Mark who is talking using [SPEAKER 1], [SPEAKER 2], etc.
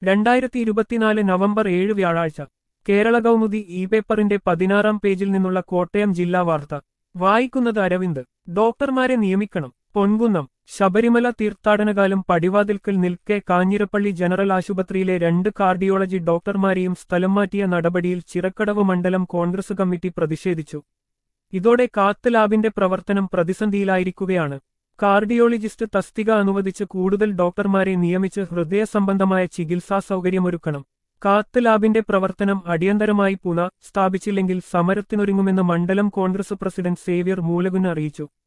[SPEAKER 1] രണ്ടായിരത്തി ഇരുപത്തിനാല് നവംബർ ഏഴ് വ്യാഴാഴ്ച കേരള കൗമുദി ഇ പേപ്പറിന്റെ പതിനാറാം പേജിൽ നിന്നുള്ള കോട്ടയം ജില്ലാ വാർത്ത വായിക്കുന്നത് അരവിന്ദ് ഡോക്ടർമാരെ നിയമിക്കണം പൊൻകുന്നം ശബരിമല തീർത്ഥാടനകാലം പടിവാതിൽക്കൽ നിൽക്കെ കാഞ്ഞിരപ്പള്ളി ജനറൽ ആശുപത്രിയിലെ രണ്ട് കാർഡിയോളജി ഡോക്ടർമാരെയും സ്ഥലം മാറ്റിയ നടപടിയിൽ ചിറക്കടവ് മണ്ഡലം കോൺഗ്രസ് കമ്മിറ്റി പ്രതിഷേധിച്ചു ഇതോടെ കാത്ത് ലാബിന്റെ പ്രവർത്തനം പ്രതിസന്ധിയിലായിരിക്കുകയാണ് കാർഡിയോളജിസ്റ്റ് തസ്തിക അനുവദിച്ച് കൂടുതൽ ഡോക്ടർമാരെ നിയമിച്ച് ഹൃദയ സംബന്ധമായ ചികിത്സാ സൗകര്യമൊരുക്കണം കാത്ത് ലാബിന്റെ പ്രവർത്തനം അടിയന്തരമായി പുന സ്ഥാപിച്ചില്ലെങ്കിൽ സമരത്തിനൊരുങ്ങുമെന്ന് മണ്ഡലം കോൺഗ്രസ് പ്രസിഡന്റ് സേവ്യർ മൂലകുന്ന് അറിയിച്ചു